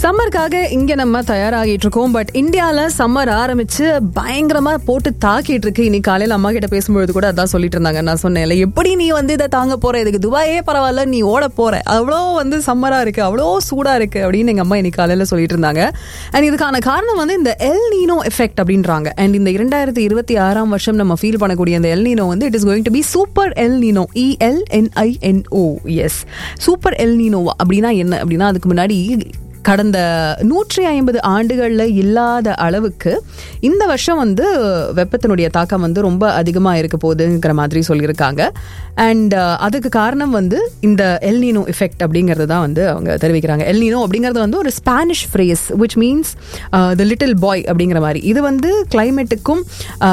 சம்மருக்காக இங்க நம்ம தயாராகிட்டு இருக்கோம் பட் இந்தியால சம்மர் ஆரம்பிச்சு பயங்கரமா போட்டு தாக்கிட்டு இருக்கு இன்னைக்கு காலையில அம்மா கிட்ட பேசும்பொழுது கூட அதான் சொல்லிட்டு இருந்தாங்க நான் சொன்னேன்ல எப்படி நீ வந்து இதை தாங்க போற இதுக்கு துபாயே பரவாயில்ல நீ ஓட போற அவ்வளோ வந்து சம்மரா இருக்கு அவ்வளோ சூடா இருக்கு அப்படின்னு எங்க அம்மா இன்னைக்கு காலையில சொல்லிட்டு இருந்தாங்க அண்ட் இதுக்கான காரணம் வந்து இந்த எல் நீனோ எஃபெக்ட் அப்படின்றாங்க அண்ட் இந்த இரண்டாயிரத்தி இருபத்தி ஆறாம் வருஷம் நம்ம ஃபீல் பண்ணக்கூடிய இந்த எல் நீனோ வந்து it is going to be super El Nino E L N I N O yes super எல் நீனோவா அப்படின்னா என்ன அப்படின்னா அதுக்கு முன்னாடி கடந்த நூற்றி ஐம்பது ஆண்டுகளில் இல்லாத அளவுக்கு இந்த வருஷம் வந்து வெப்பத்தினுடைய தாக்கம் வந்து ரொம்ப அதிகமாக இருக்க போகுதுங்கிற மாதிரி சொல்லியிருக்காங்க அண்ட் அதுக்கு காரணம் வந்து இந்த எல்னினோ எஃபெக்ட் அப்படிங்கிறது தான் வந்து அவங்க தெரிவிக்கிறாங்க எல்னினோ அப்படிங்கிறது வந்து ஒரு Spanish phrase which means the little boy அப்படிங்கிற மாதிரி இது வந்து கிளைமேட்டுக்கும்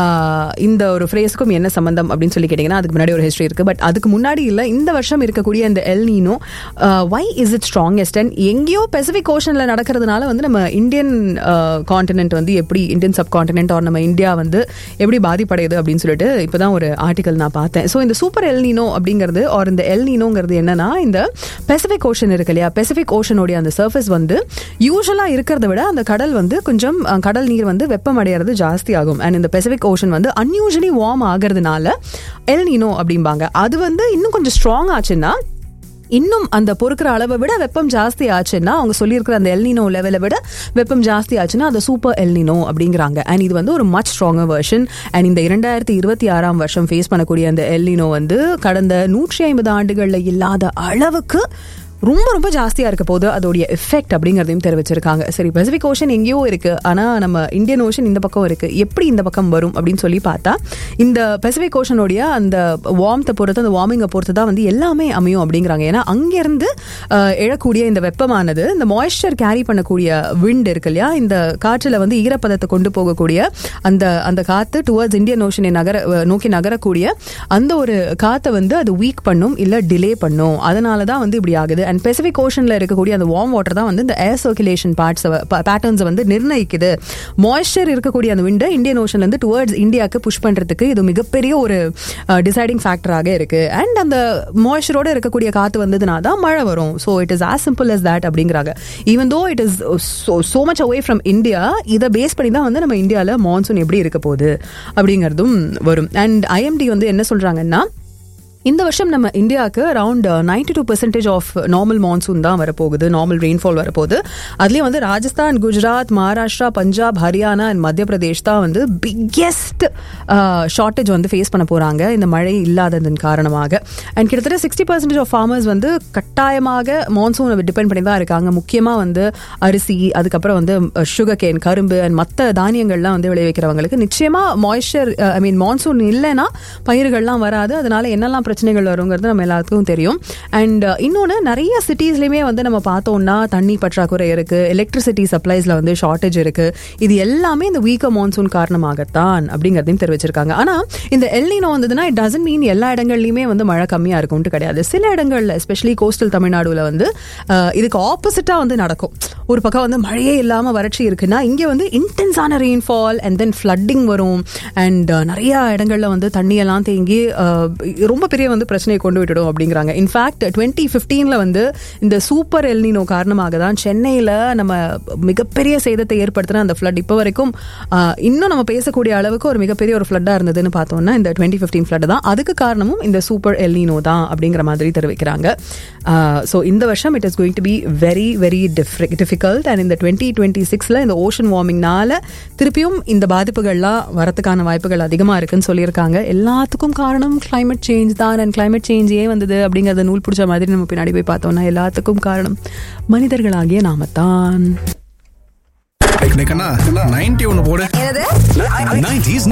இந்த ஒரு ஃப்ரேஸுக்கும் என்ன சம்பந்தம் அப்படின்னு சொல்லி கேட்டிங்கன்னா அதுக்கு முன்னாடி ஒரு ஹிஸ்ட்ரி இருக்குது பட் அதுக்கு முன்னாடி இல்லை இந்த வருஷம் இருக்கக்கூடிய இந்த El Nino why is it strongest and எங்கேயோ பெசிபிக் ஓஷனில் நடக்கிறதுனால வந்து நம்ம இந்தியன் காண்டினென்ட் வந்து எப்படி இந்தியன் சப் காண்டினென்ட் ஆர் நம்ம இந்தியா வந்து எப்படி பாதிப்படையுது அப்படின்னு சொல்லிட்டு இப்போதான் ஒரு ஆர்டிக்கல் நான் பார்த்தேன் ஸோ இந்த சூப்பர் எல்னினோ அப்படிங்கிறது ஆர் இந்த எல்னினோங்கிறது என்னன்னா இந்த பெசிபிக் ஓஷன் இருக்கு இல்லையா பெசிபிக் ஓஷனுடைய அந்த சர்ஃபேஸ் வந்து யூஸ்வலாக இருக்கிறத விட அந்த கடல் வந்து கொஞ்சம் கடல் நீர் வந்து வெப்பம் அடையிறது ஜாஸ்தி ஆகும் அண்ட் இந்த பெசிபிக் ஓஷன் வந்து அன்யூஸ்வலி வார்ம் ஆகிறதுனால எல்னினோ அப்படிம்பாங்க அது வந்து இன்னும் கொஞ்சம் ஸ்ட்ராங் ஆச்சுன்னா இன்னும் அந்த பொறுக்கிற அளவை விட வெப்பம் ஜாஸ்தி ஆச்சுன்னா அவங்க சொல்லியிருக்கிற அந்த எல்னினோ லெவலை விட வெப்பம் ஜாஸ்தி ஆச்சுன்னா அது சூப்பர் எல்னினோ அப்படிங்கிறாங்க அண்ட் இது வந்து ஒரு மச் ஸ்ட்ராங்கர் வெர்ஷன் அண்ட் இந்த இரண்டாயிரத்தி இருபத்தி ஆறாம் வருஷம் ஃபேஸ் பண்ணக்கூடிய அந்த எல்னினோ வந்து கடந்த நூற்றி ஐம்பது ஆண்டுகளில் இல்லாத அளவுக்கு ரொம்ப ரொம்ப ஜாஸ்தியாக இருக்க போது அதோடைய எஃபெக்ட் அப்படிங்கிறதையும் தெரிவிச்சிருக்காங்க சரி பசிபிக் ஓஷன் எங்கேயோ இருக்கு ஆனால் நம்ம இந்தியன் ஓஷன் இந்த பக்கம் இருக்கு எப்படி இந்த பக்கம் வரும் அப்படின்னு சொல்லி பார்த்தா இந்த பசிபிக் ஓஷனுடைய அந்த வார்ம்த்தை பொறுத்து அந்த வார்மிங்கை பொறுத்து தான் வந்து எல்லாமே அமையும் அப்படிங்கிறாங்க ஏன்னா அங்கேருந்து எழக்கூடிய இந்த வெப்பமானது இந்த மாய்ஸ்சர் கேரி பண்ணக்கூடிய விண்ட் இருக்கு இல்லையா இந்த காற்றில் வந்து ஈரப்பதத்தை கொண்டு போகக்கூடிய அந்த அந்த காற்று டுவர்ட்ஸ் இந்தியன் ஓஷனை நகர நோக்கி நகரக்கூடிய அந்த ஒரு காற்றை வந்து அது வீக் பண்ணும் இல்லை டிலே பண்ணும் அதனால தான் வந்து இப்படி ஆகுது அண்ட் பெசிபிக் ஓஷனில் இருக்கக்கூடிய அந்த வார்ம் வாட்டர் தான் வந்து இந்த ஏர் சர்க்குலேஷன் பார்ட்ஸ் பேட்டர்ன்ஸை வந்து நிர்ணயிக்குது மாய்ஸ்சர் இருக்கக்கூடிய அந்த விண்டை இந்தியன் ஓஷன்லேருந்து டுவர்ட்ஸ் இந்தியாவுக்கு புஷ் பண்ணுறதுக்கு இது மிகப்பெரிய ஒரு டிசைடிங் ஃபேக்டராக இருக்கு அண்ட் அந்த மாய்ஸ்சரோட இருக்கக்கூடிய காற்று வந்ததுனா தான் மழை வரும் so it is as simple as that அப்படிங்கிறாங்க even though it is so much away from India இதை பேஸ் பண்ணி தான் வந்து நம்ம இந்தியாவில் மான்சூன் எப்படி இருக்க போகுது அப்படிங்கிறதும் வரும் அண்ட் ஐஎம்டி வந்து என்ன சொல்கிறாங்கன்னா இந்த வருஷம் நம்ம இந்தியாவுக்கு around ninety two percentage of normal monsoon தான் வரப்போகுது நார்மல் ரெயின்ஃபால் வரப்போகுது அதுலேயும் வந்து ராஜஸ்தான் குஜராத் மகாராஷ்டிரா பஞ்சாப் ஹரியானா அண்ட் மத்திய பிரதேஷ் தான் வந்து பிக்கெஸ்ட் ஷார்ட்டேஜ் வந்து ஃபேஸ் பண்ண போகிறாங்க இந்த மழை இல்லாததன் காரணமாக அண்ட் கிட்டத்தட்ட சிக்ஸ்டி பர்சன்டேஜ் ஆஃப் ஃபார்மர்ஸ் வந்து கட்டாயமாக மான்சூனை டிபெண்ட் பண்ணி தான் இருக்காங்க முக்கியமாக வந்து அரிசி அதுக்கப்புறம் வந்து சுகர் கேன் கரும்பு அண்ட் மற்ற தானியங்கள்லாம் வந்து விளைவிக்கிறவங்களுக்கு நிச்சயமாக மாய்ஸ்சர் ஐ மீன் மான்சூன் இல்லைன்னா பயிர்கள்லாம் வராது அதனால என்னெல்லாம் பிரச்சனைகள் வருங்கிறது நம்ம எல்லாத்துக்கும் தெரியும் அண்ட் இன்னொன்று நிறைய சிட்டிஸ்லையுமே வந்து நம்ம பார்த்தோம்னா தண்ணி பற்றாக்குறை இருக்கு எலக்ட்ரிசிட்டி சப்ளைஸ்ல வந்து ஷார்ட்டேஜ் இருக்கு இது எல்லாமே இந்த வீக்க மான்சூன் காரணமாகத்தான் அப்படிங்கிறதையும் தெரிவிச்சிருக்காங்க ஆனால் இந்த எல்னினோ வந்ததுன்னா இட் டசன் மீன் எல்லா இடங்கள்லையுமே வந்து மழை கம்மியாக இருக்கும்ட்டு கிடையாது சில இடங்கள்ல எஸ்பெஷலி கோஸ்டல் தமிழ்நாடுல வந்து இதுக்கு ஆப்போசிட்டாக வந்து நடக்கும் ஒரு பக்கம் வந்து மழையே இல்லாமல் வறட்சி இருக்குன்னா இங்கே வந்து இன்டென்ஸான ரெயின்ஃபால் அண்ட் தென் ஃப்ளட்டிங் வரும் அண்ட் நிறைய இடங்கள்ல வந்து தண்ணியெல்லாம் தேங்கி ரொம்ப பெரிய வந்து பிரச்சனையை கொண்டு விட்டுடும் அப்படிங்கிறாங்க இன்ஃபேக்ட் டுவெண்ட்டி ஃபிஃப்டீனில் வந்து இந்த சூப்பர் எல்னினோ காரணமாக தான் சென்னையில் நம்ம மிகப்பெரிய சேதத்தை ஏற்படுத்தின அந்த ஃப்ளட் இப்போ வரைக்கும் இன்னும் நம்ம பேசக்கூடிய அளவுக்கு ஒரு மிகப்பெரிய ஒரு ஃப்ளட்டாக இருந்ததுன்னு பார்த்தோம்னா இந்த டுவெண்ட்டி ஃபிஃப்டீன் ஃப்ளட் தான் அதுக்கு காரணமும் இந்த சூப்பர் எல்னினோ தான் அப்படிங்கிற மாதிரி தெரிவிக்கிறாங்க ஸோ இந்த வருஷம் it is going to be very very difficult and இந்த டுவெண்ட்டி டுவெண்ட்டி சிக்ஸில் இந்த ஓஷன் வார்மிங்னால திருப்பியும் இந்த பாதிப்புகள்லாம் வரத்துக்கான வாய்ப்புகள் அதிகமாக இருக்குன்னு சொல்லியிருக்காங்க எல்லாத்துக்கும் காரணம் கிளைமேட் சேஞ்ச் தான் அண்ட் கிளைமேட் சேஞ்ச் ஏன் வந்தது அப்படிங்கிறத நூல் பிடிச்ச மாதிரி நம்ம பின்னாடி போய் பார்த்தோம்னா எல்லாத்துக்கும் காரணம் மனிதர்களாகிய நாம தான் நைன்டி ஒன்னு போடு என்னது 90s